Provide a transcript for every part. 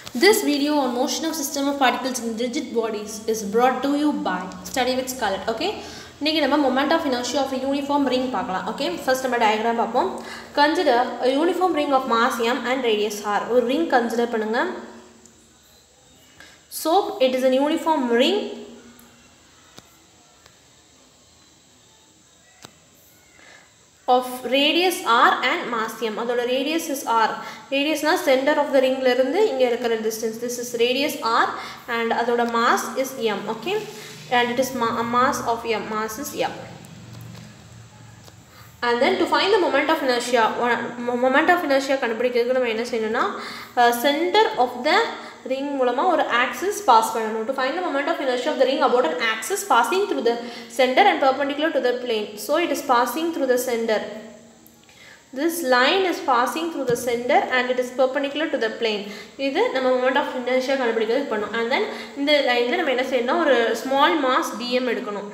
This video on motion of system of particles in rigid bodies is brought to you by Study with Scarlett. Okay? இன்றைக்கி நம்ம moment of inertia of uniform ring பார்க்கலாம் okay first நம்ம diagram பார்ப்போம் consider uniform ring of mass M and radius R ஒரு ring consider பண்ணுங்கள் so it is an uniform ring of radius R and மாசியம் அதோட radius is R ரேடியஸ்னால் centre of the ரிங்லேருந்து இங்கே இருக்கிற distance this is radius R and அதோட mass is M okay and it is மா mass of M mass is M and then to find the moment of inertia moment of inertia கண்டுபிடிக்கிறதுக்கு நம்ம என்ன செய்யணும்னா centre of the ring மூலமாக ஒரு axis pass பண்ணணும் to find the moment of inertia of the ring about an axis passing through the centre and perpendicular to the plane so it is passing through the centre this line is passing through the center and it is perpendicular to the plane இது நம்ம moment of inertia கண்டுபிடிக்கிறது பண்ணோம் and then இந்த லைனில் நம்ம என்ன செய்யணும் ஒரு ஸ்மால் மாஸ் டிஎம் எடுக்கணும்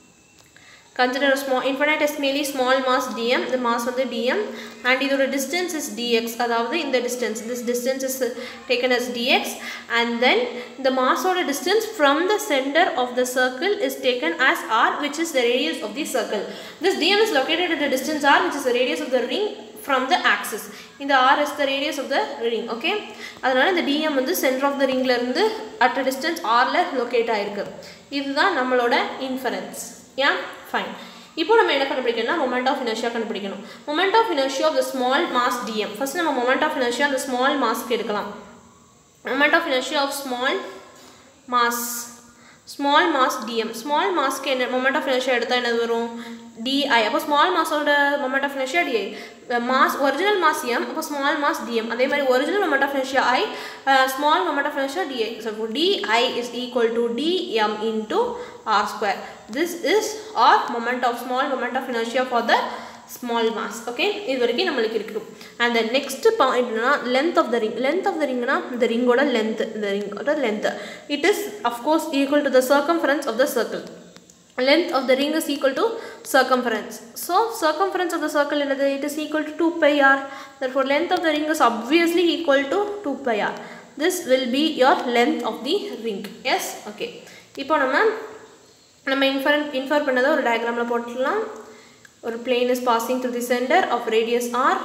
consider a small infinitesimally small mass dm the mass வந்து dm and இதோட distance is dx அதாவது இந்த distance this distance is taken as dx and then the mass ஓட distance from the center of the circle is taken as r which is the radius of the circle this dm is located at the distance r which is the radius of the ring from the axis இந்த r is the radius of the ring okay அதனால இந்த dm வந்து center of the ringல இருந்து at a distance rல locate ஆயிருக்கு இதுதான் நம்மளோட inference yeah fine இப்போ நம்ம என்ன கண்டுபிடிக்கணும்னா மொமெண்ட் ஆஃப் இனர்ஷியா கண்டுபிடிக்கணும் moment of inertia of the small mass dm first நம்ம மொமெண்ட் ஆஃப் இனர்ஷியா அந்த ஸ்மால் மாஸ்க்கு எடுக்கலாம் moment of inertia of small mass small mass dm small மாஸ்க்கு என்ன மொமெண்ட் ஆஃப் இனர்ஷியா எடுத்தால் என்ன வரும் டிஐ அப்போ ஸ்மால் மாஸோட moment of inertia dI mass original mass M அப்போ ஸ்மால் மாஸ் டிஎம் அதே மாதிரி original moment of inertia I small moment of inertia DI so DI is equal to dm into R square this is R moment of small moment of inertia for the small mass okay இது வரைக்கும் நம்மளுக்கு இருக்குது and the next பாயிண்ட்னா length of the ring length of த ரிங்னா இந்த ரிங்கோட length இந்த ரிங்கோட length it is of course equal to the circumference of the circle length of the ring is equal to circumference so circumference of the circle என்னது it is equal to 2 pi r therefore length of the ring is obviously equal to 2 pi r this will be your length of the ring yes okay இப்போ நம்ம நம்ம infer infer பண்ணதை ஒரு டயக்ராமில் போட்டுடலாம் ஒரு plane is passing through the center of radius r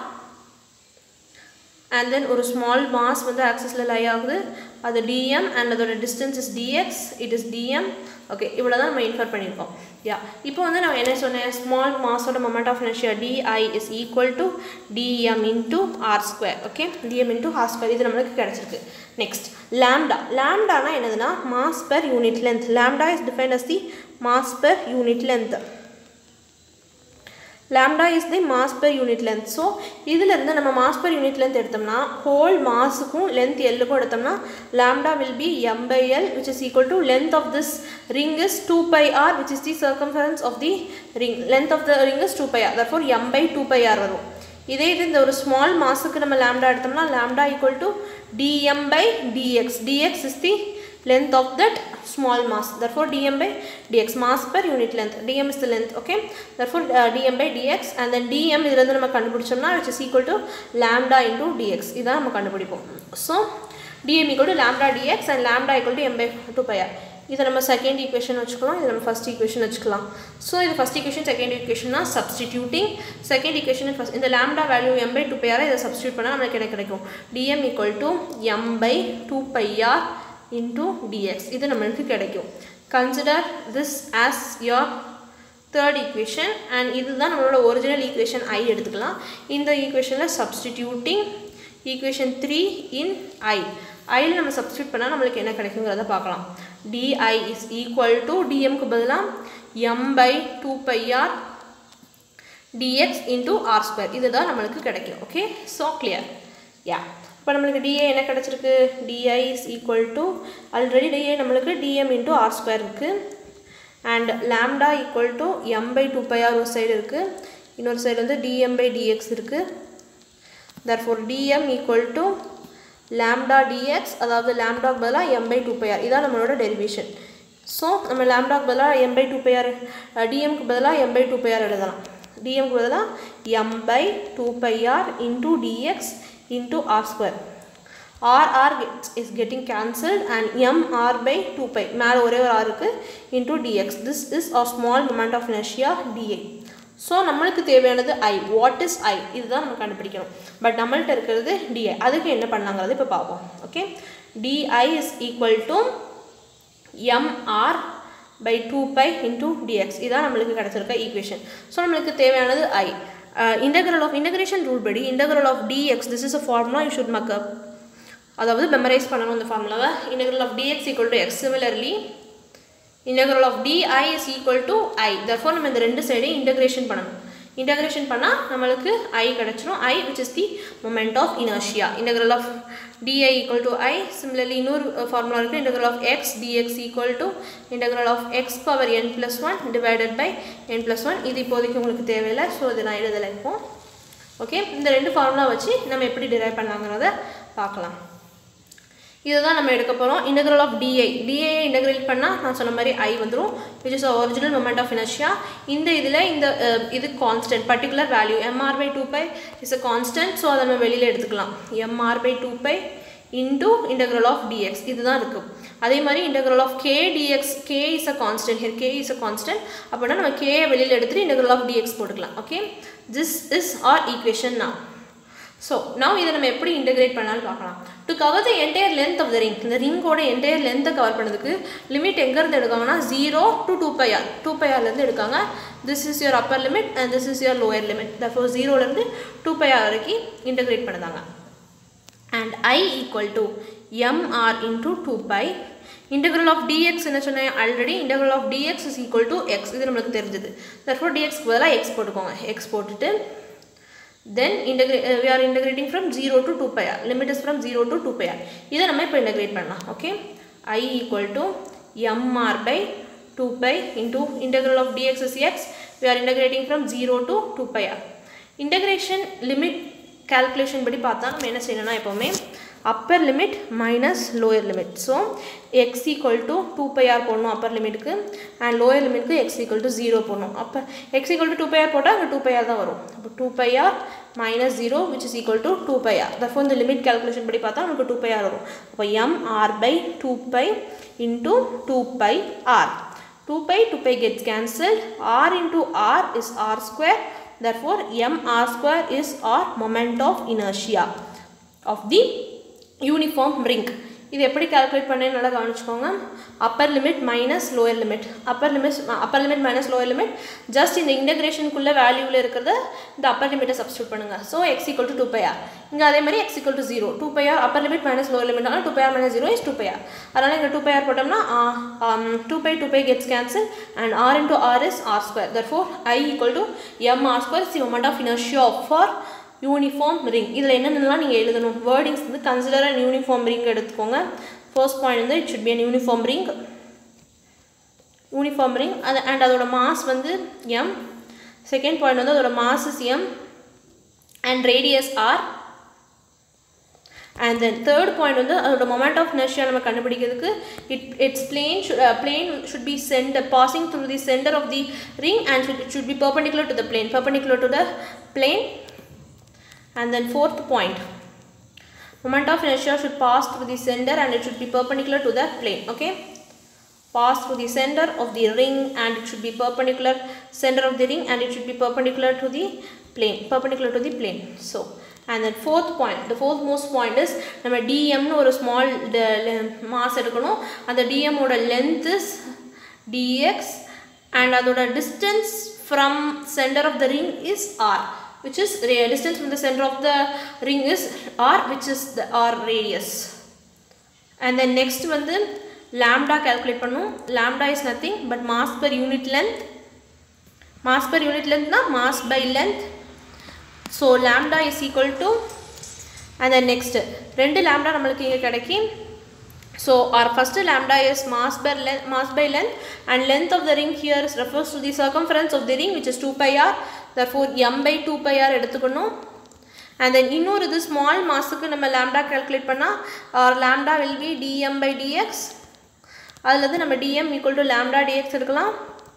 and then ஒரு small mass வந்து ஆக்சிஸில் லை ஆகுது அது dm and அதோட distance is dx it is dm okay இவ்வளோ தான் நம்ம இன்ஃபர் பண்ணியிருக்கோம் யா இப்போ வந்து நான் என்ன சொன்னேன் ஸ்மால் மாஸோட moment of inertia dI is equal to dm into R square okay dm into R square இது நம்மளுக்கு கிடச்சிருக்கு நெக்ஸ்ட் லேம்டா லேம்டானா என்னதுன்னா mass per unit length lambda is define as the mass per unit length lambda is the mass per unit length so இதிலேருந்து நம்ம mass per unit length எடுத்தோம்னா whole மாஸுக்கும் length எல்லுக்கும் எடுத்தோம்னா lambda will be M by L which is equal to length of this ring is two pi R which is the circumference of the ring length of the ring is two pi R therefore M by two pi R வரும் இதே இது இந்த ஒரு small மாஸுக்கு நம்ம lambda எடுத்தோம்னா lambda equal to dm by dx dx is the length of that small mass therefore dm by dx mass per unit length dm is the length okay therefore uh, dm by dx and then dm இதிலிருந்து நம்ம கண்டுபிடிச்சோம்னா which is equal to lambda into dx இதான் நம்ம கண்டுபிடிப்போம் so dm equal to lambda dx and lambda equal to m by 2 pi r இதை நம்ம second equation வச்சுக்கலாம் இது நம்ம ஃபஸ்ட் ஈக்குவேஷன் வச்சுக்கலாம் ஸோ இது ஃபஸ்ட் ஈக்குவேஷன் செகண்ட் ஈக்குவேஷன்னா சப்ஸ்டிடியூட்டிங் செகண்ட் ஈக்குவேஷன் ஃபஸ்ட் இந்த lambda value M by two pi ஆரை இதை சப்ஸ்டியூட் பண்ணால் நமக்கு என்ன கிடைக்கும் dm equal to M by two pi R into dx இது நம்மளுக்கு கிடைக்கும் consider this as your third equation and இதுதான் நம்மளோட ஒரிஜினல் ஈக்குவேஷன் ஐ எடுத்துக்கலாம் இந்த ஈக்குவேஷனில் substituting equation three in I ஐயில் நம்ம சப்ஸ்டியூட் பண்ணால் நம்மளுக்கு என்ன கிடைக்குங்கிறத பார்க்கலாம் டிஐ இஸ் ஈக்குவல் டு டிஎம்க்கு பதிலாக M by two pi R dx into R square இதுதான் நம்மளுக்கு கிடைக்கும் ஓகே ஸோ கிளியர் யா இப்போ நம்மளுக்கு டிஏ என்ன கிடச்சிருக்கு dI is equal to already dA நம்மளுக்கு டிஎம் இன்டூ ஆர் ஸ்கொயர் இருக்குது and lambda equal to M by two pi R ஒரு சைடு இருக்குது இன்னொரு சைடு வந்து டிஎம் பை டிஎக்ஸ் இருக்குது therefore dm equal to lambda dx அதாவது லேம்டாக்கு பதிலாக M by two pi R இதான் நம்மளோட டெரிவேஷன் ஸோ நம்ம லேம்டாக்கு பதிலாக M by two pi R டிஎம்க்கு பதிலாக M by two pi R எழுதலாம் டிஎம்க்கு பதிலாக M by two pi R into dx into r square R R gets is getting cancelled and m r by 2 pi மேலே ஒரே ஒரு r இருக்கு into dx this is a small moment of inertia dA so நம்மளுக்கு தேவையானது I what is I இதுதான் நம்ம கண்டுபிடிக்கணும் but நம்மள்ட்ட இருக்கிறது டிஐ அதுக்கு என்ன பண்ணலாங்கிறது இப்போ பார்ப்போம் okay dI is equal to MR by two pi into dx இதான் நம்மளுக்கு கிடச்சிருக்க ஈக்குவேஷன் ஸோ நம்மளுக்கு தேவையானது I integral of integration rule படி integral of dx this is a formula you should mug up அதாவது மெமரைஸ் பண்ணணும் இந்த ஃபார்முலாவை integral of dx equal to X similarly integral of di is equal to i therefore நம்ம இந்த ரெண்டு சைடையும் integration பண்ணணும் integration பண்ணால் நம்மளுக்கு i கிடச்சிரும் i which is the moment of inertia integral of di equal to i similarly இன்னொரு formula இருக்குது integral of x dx equal to integral of x power n plus 1 divided by n plus 1 இது இப்போதைக்கு உங்களுக்கு தேவையில்லை so இது நான் எழுதலை இப்போ ஓகே இந்த ரெண்டு ஃபார்முலா வச்சு நம்ம எப்படி டிரைவ் பண்ணலாங்கிறத பார்க்கலாம் இதுதான் நம்ம எடுக்க போகிறோம் integral of di di integrate பண்ணால் நான் சொன்ன மாதிரி i வந்துடும் which is original moment of inertia இந்த இதில் இந்த அஹ், இது constant particular value mr by 2 pi is a constant so அதை நம்ம வெளியில் எடுத்துக்கலாம் mr by 2 pi into integral of dx இதுதான் இருக்குது அதே மாதிரி integral of k dx k is a constant here k is a constant அப்படின்னா நம்ம k யை வெளியில் எடுத்துட்டு integral of dx போட்டுக்கலாம் okay this is our equation now so now இதை நம்ம எப்படி இன்டகிரேட் பண்ணாலும் பார்க்கலாம் to cover the entire length of the ring இந்த ரிங்கோட என்டையர் லென்த்தை கவர் பண்ணதுக்கு லிமிட் எங்கேருந்து எடுக்காங்கன்னா zero to two pi R two pi ஆர்லேருந்து எடுக்காங்க this is your upper limit and this is your lower limit therefore ஜீரோலேருந்து டூ பை ஆர் வரைக்கும் இன்டகிரேட் பண்ணுதாங்க and i equal to mr into 2 pi integral of dx என்ன சொன்னேன் already integral of dx is equal to x இது நம்மளுக்கு தெரிஞ்சது therefore dx க்கு பதிலாக x போட்டுக்கோங்க x போட்டுட்டு then integrate uh, we are integrating from 0 to 2 pi r limit is from 0 to 2 pi r இதை நம்ம இப்போ integrate பண்ணலாம் okay i equal to mr by 2 pi into integral of dx is x we are integrating from 0 to 2 pi r integration limit calculation படி பார்த்தா நம்ம என்ன செய்யணும்னா எப்போவுமே upper limit minus lower limit so X equal to two pi R போடணும் upper லிமிட்டுக்கு and lower லிமிட்டுக்கு X equal to zero போடணும் அப்போ X equal to two pi R போட்டால் அங்கே டூ பை ஆர் தான் வரும் அப்போ two pi R minus zero which is equal to two pi R therefore இந்த லிமிட் calculation படி பார்த்தா நமக்கு டூ பை ஆர் வரும் அப்போ M R by two pi into two pi R 2 pi 2 pi gets cancelled r into r is r square therefore m r square is our moment of inertia of the uniform ring இது எப்படி calculate பண்ணேன்னு நல்லா கவனிச்சுக்கோங்க upper limit minus lower limit upper limit upper limit minus lower limit just இந்த இன்டகிரேஷனுக்குள்ள வேல்யூவில் இருக்கிறத இந்த அப்பர் லிமிட்டை சப்ஸ்டியூட் பண்ணுங்கள் so X equal to two pi R இங்கே அதே மாதிரி X equal to zero two pi R upper limit minus lower limit ஆனால் two pi R minus zero is two pi R அதனால் இங்கே டூ பை ஆர் போட்டோம்னா two pi two pi gets cancel and R into R is R square therefore I equal to M R square see moment of inertia for uniform ring இதில் என்னென்னலாம் நீங்கள் எழுதணும் wordings வந்து consider and uniform ring எடுத்துக்கோங்க first point வந்து it should be an uniform ring uniform ring அது and அதோட mass வந்து எம் செகண்ட் பாயிண்ட் வந்து அதோட mass is M and radius R and then third point வந்து அதோட மொமெண்ட் ஆஃப் இனர்ஷியா நம்ம கண்டுபிடிக்கிறதுக்கு it it's plane plane should be centre passing through the centre of the ring and should it should be perpendicular to the plane perpendicular to the plane and then fourth point moment of inertia should pass through the center and it should be perpendicular to the plane okay pass through the center of the ring and it should be perpendicular center of the ring and it should be perpendicular to the plane perpendicular to the plane so and then fourth point the fourth most point is நம்ம dmனு ஒரு small mass எடுக்கணும் அந்த dm ஓட length is dx and அதோட distance from center of the ring is r which is ra- distance from the center of the ring is r which is the r radius and then next வந்து lambda calculate பண்ணும் lambda is nothing but mass per unit length mass per unit length na mass by length so lambda is equal to and then next ரெண்டு lambda நம்மளுக்கு இங்கே கிடைக்கும் so our first lambda is mass by length mass by length and length of the ring here is refers to the circumference of the ring which is 2 pi r therefore m by 2 pi r எடுத்துக்கணும் and then இன்னொரு இது small மாஸுக்கு நம்ம lambda calculate பண்ணால் our lambda will be dm by dx அதுலேருந்து நம்ம dm equal to lambda dx எடுக்கலாம்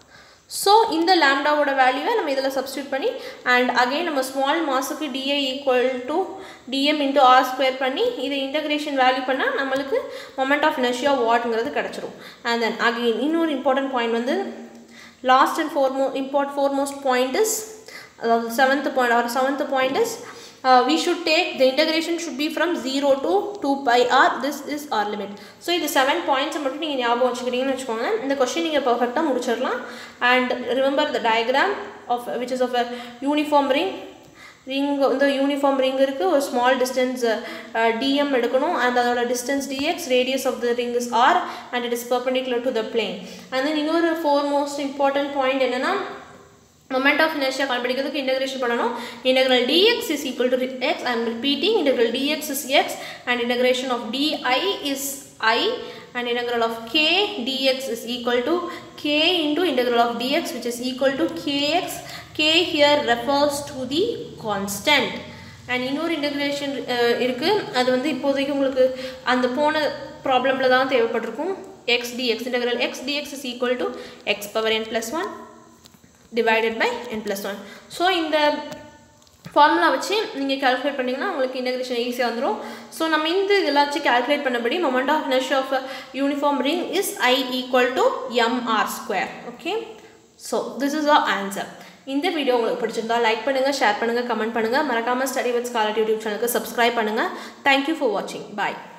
so இந்த லேம்டாவோட வேல்யூவை நம்ம இதில் சப்ஸ்டியூட் பண்ணி அண்ட் அகைன் நம்ம ஸ்மால் மாஸுக்கு dA equal to dm into R square பண்ணி இதை இன்டகிரேஷன் வேல்யூ பண்ணால் நம்மளுக்கு மொமெண்ட் ஆஃப் இனர்ஷியா வாட்ங்கிறது கிடச்சிரும் அண்ட் தென் அகெயின் இன்னொரு இம்பார்ட்டன்ட் பாயிண்ட் வந்து லாஸ்ட் அண்ட் ஃபோர்மோ இம்பார்ட் ஃபோர்மோஸ்ட் பாயிண்ட் இஸ் அதாவது seventh point or seventh point is we should take the integration should be from 0 to 2 pi r this is our limit so இது seven பாயிண்ட்ஸை மட்டும் நீங்கள் ஞாபகம் வச்சுக்கிட்டீங்கன்னு வச்சுக்கோங்க இந்த கொஸ்டின் நீங்கள் பர்ஃபெக்டாக முடிச்சிடலாம் and remember the diagram of which is of a uniform ring ring வந்து யூனிஃபார்ம் ரிங் இருக்குது ஒரு ஸ்மால் டிஸ்டன்ஸ் டிஎம் எடுக்கணும் அண்ட் அதோட distance dx radius of the ring is R and it is perpendicular to the plane and then இன்னொரு foremost important point என்னென்னா moment of inertia கண்டுபிடிக்கிறதுக்கு integration பண்ணணும் integral dx is equal to x I am repeating integral dx is x and integration of di is i and integral of k dx is equal to k into integral of dx which is equal to kx k here refers to the constant and இன்னொரு integration இருக்குது அது வந்து இப்போதைக்கு உங்களுக்கு அந்த போன ப்ராப்ளமில் தான் தேவைப்பட்டிருக்கும் x dx integral x dx is equal to x power n plus one divided by n plus one so இந்த ஃபார்முலா வச்சு நீங்கள் கால்குலேட் பண்ணிங்கன்னா உங்களுக்கு இன்டகிரேஷன் ஈஸியாக வந்துடும் ஸோ நம்ம இந்த இதெல்லாம் வச்சு கால்குலேட் பண்ணபடி moment of inertia of uniform ring is I equal to MR square okay so this is a answer இந்த வீடியோ உங்களுக்கு பிடிச்சிருந்தா லைக் பண்ணுங்கள் ஷேர் பண்ணுங்கள் கமெண்ட் பண்ணுங்கள் மறக்காமல் ஸ்டடி வித் ஸ்காலர் யூடியூப் சேனலுக்கு சப்ஸ்கிரைப் பண்ணுங்கள் தேங்க்யூ ஃபார் வாட்சிங் பாய்